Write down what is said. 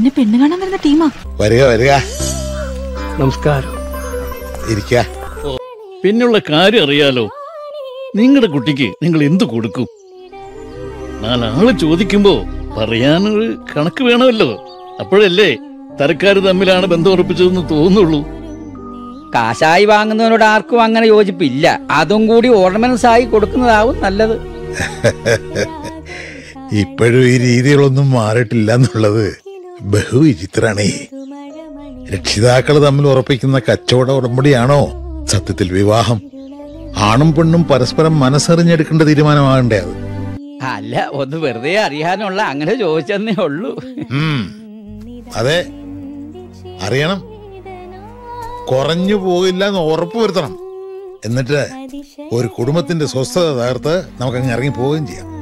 എന്നെ പെണ്ണ് കാണാൻ വരുന്ന ടീമാ വരിക വരിക നമസ്കാരം ഇരിക്ക പിന്നുള്ള കാര്യം അറിയാലോ നിങ്ങളുടെ കുട്ടിക്ക് നിങ്ങൾ എന്തു കൊടുക്കും നാലാള് ചോദിക്കുമ്പോ പറയാനൊരു കണക്ക് വേണമല്ലോ അപ്പോഴല്ലേ തരക്കാര് തമ്മിലാണ് ബന്ധം ഉറപ്പിച്ചതെന്ന് തോന്നുള്ളൂ കാശായി വാങ്ങുന്നവനോട് ആർക്കും അങ്ങനെ യോജിപ്പില്ല അതും കൂടി ഓർണമെന്റ്സ് ആയി കൊടുക്കുന്നതാവും നല്ലത് ഇപ്പോഴും ഈ രീതികളൊന്നും മാറിയിട്ടില്ല എന്നുള്ളത് ബഹുവിചിത്രാണേ രക്ഷിതാക്കൾ തമ്മിൽ ഉറപ്പിക്കുന്ന കച്ചവട ഉടമ്പടിയാണോ സത്യത്തിൽ വിവാഹം ആണും പെണ്ണും പരസ്പരം മനസ്സറിഞ്ഞെടുക്കേണ്ട തീരുമാനമാകണ്ടേ അത് അല്ല ഒന്ന് വെറുതെ അറിയാനുള്ള അങ്ങനെ ചോദിച്ചെന്നേ ഉള്ളൂ ഉം. അതെ അറിയണം കുറഞ്ഞു പോകില്ല എന്ന് ഉറപ്പ് വരുത്തണം എന്നിട്ട് ഒരു കുടുംബത്തിന്റെ സ്വസ്ഥത തകർത്ത് നമുക്കങ്ങ് ഇറങ്ങി പോവുകയും ചെയ്യാം